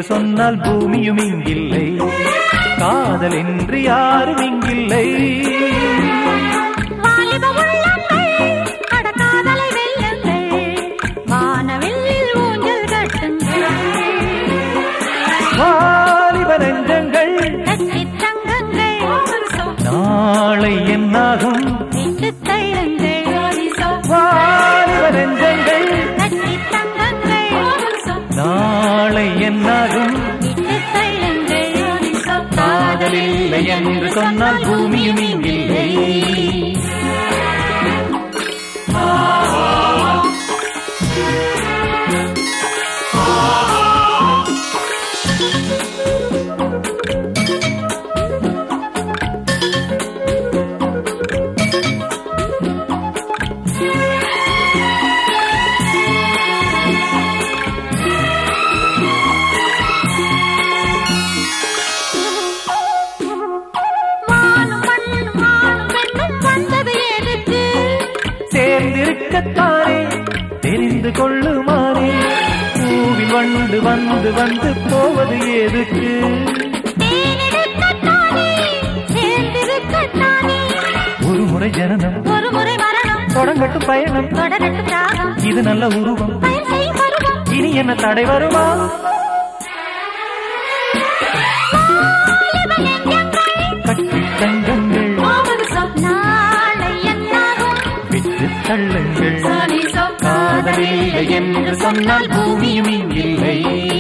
என்று சொன்னால் பூமியும் இங்கில்லை காதல் என்று யாரும் இங்கில்லை வாலிப உள்ளங்கள் அடக்காதலை வெல்லுங்கள் வானவெல்லில் ஊஞ்சல் கட்டுங்கள் வாலிப நெஞ்சங்கள் கட்டித் தங்குங்கள் நாளை என்னாகும் விட்டுத் தள்ளுங்கள் வாலிப நெஞ்சங்கள் கட்டித் தங்குங்கள் நாளை என்னாகும் விட்டுத் தள்ளுங்கள் காதலில்லை என்று சொன்னால் பூமியும் இங்கில்லை வானும் மண்ணும் வானும் பெண்ணும் வந்தது எதுக்கு சேர்ந்திருக்கத்தானே தெரிந்து கொள்ளுமாறே பூவில் வண்டு வந்து வந்து போவது எதுக்கு தேனெடுக்கத்தானே சேர்ந்திருக்கத்தானே ஒரு முறை ஜனனம் ஒரு முறை மரணம் தொடங்கட்டும் பயணம் தொடரட்டும் ராகம் இது நல்ல உருவம் பயன் செய்யும் பருவம் இனி என்ன தடை வருமா வாலிப நெஞ்சங்கள் கட்டி தங்கங்கள் நாளை என்னாகும் விட்டு தள்ளுங்கள் சனிசோ காதலில்லை என்று சொன்னால் பூமியும் இங்கில்லை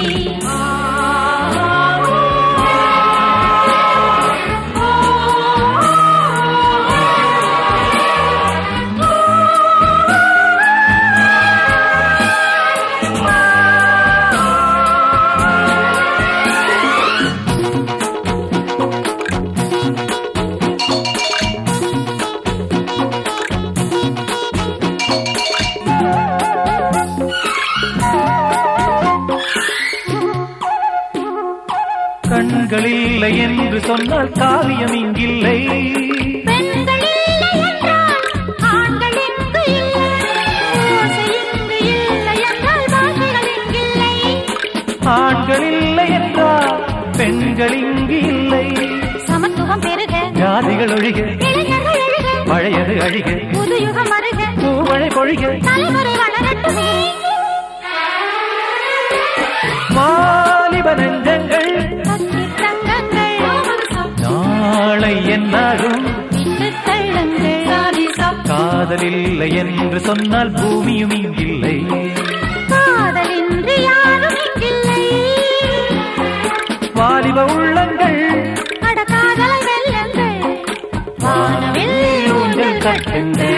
கண்கள் இல்லை என்று சொன்னால் காவியம் இங்கில்லை பெண்கள் இல்லை என்றால் ஆண்கள் இங்கு இல்லை ஓசை இங்கு இல்லை என்றால் பாஷைகள் இங்கில்லை ஆண்கள் இல்லை என்றால் பெண்கள் இங்கு இல்லை சமத்துவம் பெருக ஜாதிகள் ஒழிக இளைஞர்கள் எழுக பழையது அழிக புது யுகம் அருக பூமழை பொழிக தலைமுறை வளரட்டுமே வாலிப நெஞ்சங்கள் கட்டித் தங்கங்கள் நாளை என்னாகும் விட்டுத் தள்ளுங்கள் காதலில்லை என்று சொன்னால் பூமியும் இங்கில்லை காதலின்றி யாரும் இங்கில்லை வாலிப உள்ளங்கள் அட காதலை வெல்லுங்கள் வானவில் ஊஞ்சல் கட்டுங்கள்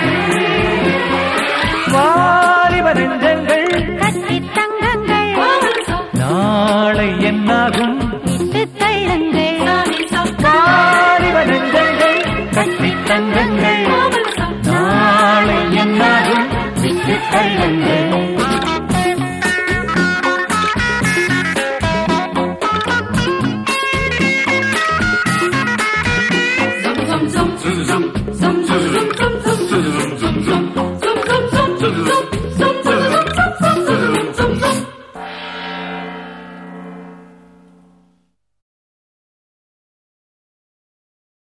வாலிப நெஞ்சங்கள் கட்டித் தங்கங்கள் நாளை என்னாகும் விட்டுத் தள்ளுங்கள் வாலிப நெஞ்சங்கள் கட்டி தங்கங்கள்